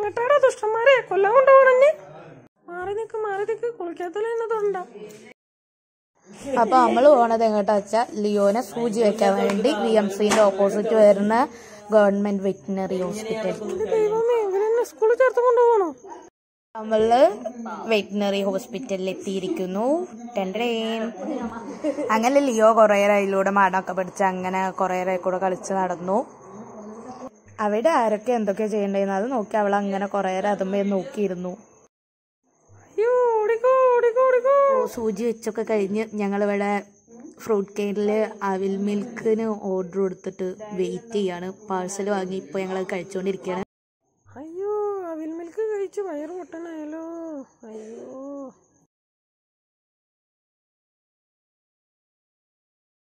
എങ്ങട്ടാടാ ദുഷ്ടന്മാരെ കൊല്ലാൻ കൊണ്ടുപോകണേ മാറി നിക്ക് മാറി നിക്ക് കുളിക്കാത്തല്ലേ എന്നെ തൊണ്ട അപ്പൊ നമ്മൾ പോണത് എങ്ങോട്ടാ വെച്ചാൽ ലിയോനെ സൂചി വെക്കാൻ വേണ്ടി വി എം സിന്റെ ഓപ്പോസിറ്റ് വരുന്ന ഗവൺമെന്റ് വെറ്റിനറി ഹോസ്പിറ്റൽ എന്റെ ദൈവമേ ഇവരെന്നെ സ്കൂളിൽ ചേർത്ത് കൊണ്ടുപോകണോ നമ്മള് വെറ്റിനറി ഹോസ്പിറ്റലിൽ എത്തിയിരിക്കുന്നു ടെൻഡേൻ അങ്ങനെ ലിയോ കുറേ അതിലൂടെ മാടമൊക്കെ പഠിച്ച് അങ്ങനെ കുറേ കൂടെ കളിച്ച് നടന്നു അവിടെ ആരൊക്കെ എന്തൊക്കെ ചെയ്യണ്ടേന്ന് അത് നോക്കി അവൾ അങ്ങനെ കുറേ അതുമ്മേ നോക്കിയിരുന്നു അയ്യോ ഓടിക്കോ ഓടിക്കോ ഓടിക്കോ സൂചി വെച്ചൊക്കെ കഴിഞ്ഞ് ഞങ്ങളിവിടെ ഫ്രൂട്ട് കെയിനിൽ അവിൽ മിൽക്കിന് ഓർഡർ കൊടുത്തിട്ട് വെയിറ്റ് ചെയ്യാണ് പാഴ്സൽ വാങ്ങി ഇപ്പോൾ ഞങ്ങൾ കഴിച്ചുകൊണ്ടിരിക്കുകയാണ്